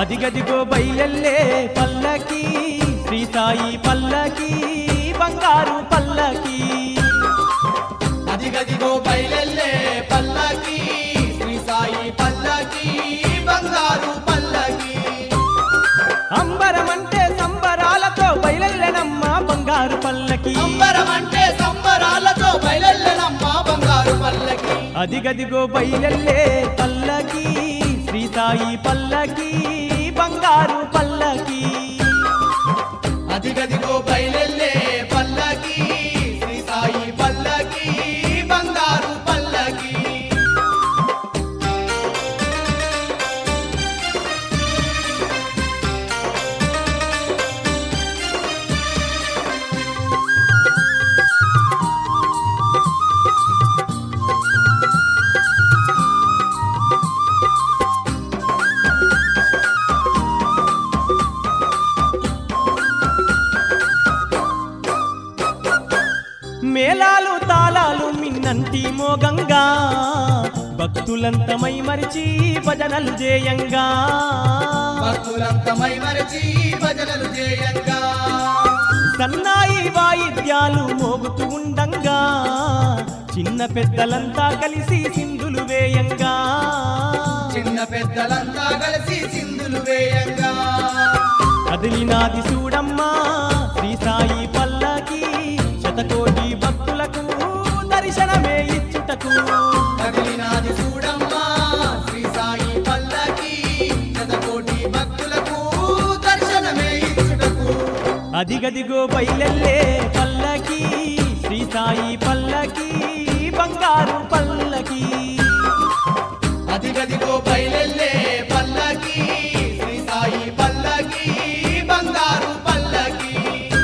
అదిగదిగో బయలెల్లే పల్లకి శ్రీ సాయి పల్లకి బంగారు పల్లకి అదిగదిగో బయలెల్లే పల్లకి శ్రీ సాయి పల్లకి బంగారు పల్లకి అంబరమంటే సంబరాలతో బయలెల్లెనమ్మ బంగారు పల్లకి అంబరమంటే సంబరాలతో బయలెల్లెనమ్మ బంగారు పల్లకి అదిగదిగో బయలెల్లే పల్లకి శ్రీ సాయి పల్లకి బంగారు పల్లకి అదిగదిగో బయలెల్లే పల్లకి శ్రీ సాయి పల్లకి బంగారు పల్లకి మేళాలు తాళాలు మిన్నంటి మోగంగా భక్తులంతమై మరిచి భజనలు చేయంగా భక్తులంతమై మరచి భజనలు చేయంగా సన్నాయి వాయిద్యాలు మోగుతూ ఉండంగా చిన్న పెద్దలంతా కలిసి సింధులు వేయంగా చిన్న పెద్దలంతా కలిసి సింధులు వేయంగా కదిలినాది చూడమ్మా శ్రీ సాయి పల్లకి శతకోటి భక్తులకు దర్శనమే ఇచ్చుటకు కదిలినాది చూడమ్మా శ్రీ సాయి పల్లకి శతకోటి భక్తులకు దర్శనమే ఇచ్చుటకు అదిగదిగో బయలెల్లే పల్లకి శ్రీ సాయి పల్లకి బంగారు పల్లకి అదిగదిగో బయలెల్లే పల్లకి శ్రీ సాయి పల్లకి బంగారు పల్లకి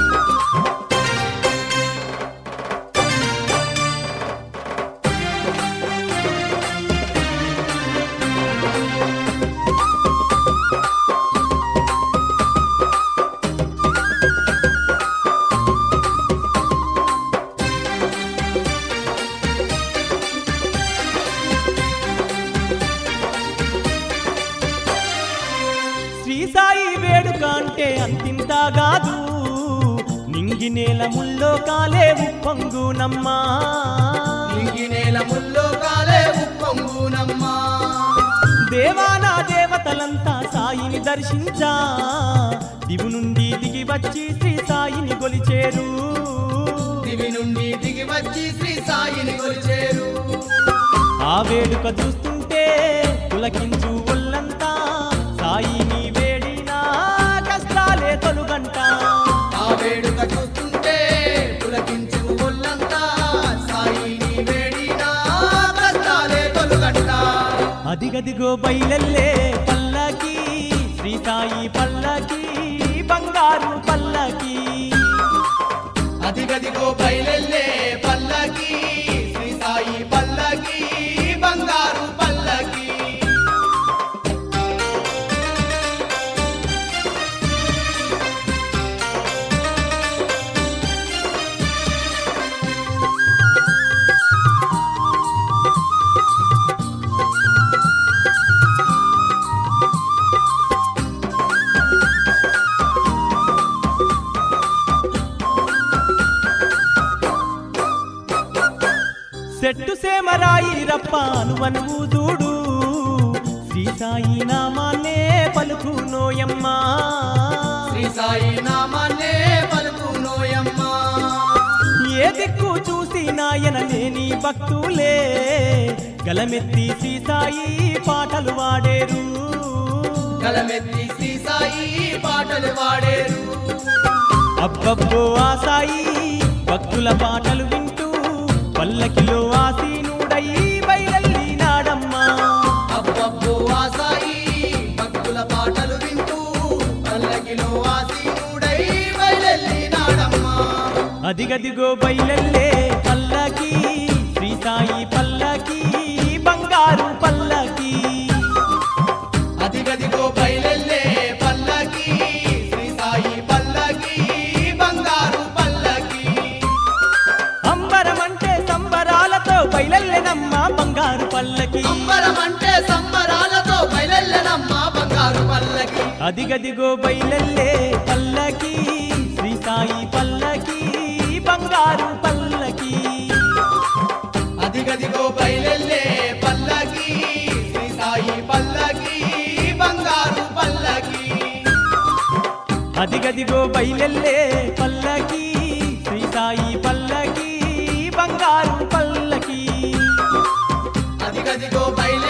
శ్రీ సాయి వేడుక అంటే అంతింత కాదు నింగి నేల ముల్లో కాలే ఉప్పొంగునమ్మా ఇంగి నేల ముల్లో కాలే ఉప్పొంగునమ్మా దేవానా దేవతలంతా సాయిని దర్శించా దివు నుండి దిగి వచ్చి శ్రీ సాయిని గొలిచేరు దివి నుండి దిగి వచ్చి శ్రీ సాయిని కొలిచేరు ఆ వేడుక చూస్తుంటే పులకించు ఒళ్ళంతా సాయిని వేడినా కష్టాలే తొలుగంట ఆ వేడుక చూస్తుంటే పులకించు ఒళ్ళంతా సాయిని వేడినా కష్టాలే తొలుగంట అదిగదిగో బయలెల్లే పల్లకి శ్రీ సాయి పల్లకి బంగారు పల్లకి అదిగదిగో బయలెల్లే పల్లకి శ్రీ సాయి పల్లకి బంగారు పల్లకి సెట్టు సేమరాయి రప్పాను అనువు చూడు శ్రీ సాయి నామాన్నే పలుకు నోయమ్మా శ్రీ సాయి నామాన్నే పలుకు నోయమ్మా ఏ దిక్కు చూసి నాయన లేని భక్తులే గలమెత్తి శ్రీ సాయి పాటలు వాడేరు కలమెత్తి శ్రీ సాయి పాటలు పాడేరు అబ్బబ్బో ఆ సాయి భక్తుల పాటలు వింటూ పల్లకిలో ఆసీనుడై బయలెల్లినాడమ్మా అబ్బబ్బో ఆ సాయి భక్తుల పాటలు వింటూ పల్లకిలో ఆసీనుడై బయలెల్లినాడమ్మా అదిగదిగో బయలెల్లే పల్లకి శ్రీ సాయి పల్లకి బంగారు పల్లకి అదిగదిగో బయలెల్లే పల్లకి శ్రీ సాయి పల్లకి బంగారు పల్లకి అంబరమంటే సంబరాలతో బయలెల్లెనమ్మ బంగారు పల్లకి సంబరమంటే సంబరాలతో బయలెల్లెనమ్మా బంగారు పల్లకి అదిగదిగో బయలల్లే పల్లకి శ్రీ సాయి పల్లకి బంగారు పల్లకి అదిగదిగో బయలెల్లే పల్లకి శ్రీ సాయి పల్లకి బంగారు పల్లకి అదిగదిగో బయలల్లే పల్లకి శ్రీ సాయి పల్లకి బంగారు పల్లకి అదిగదిగో బయలెల్లే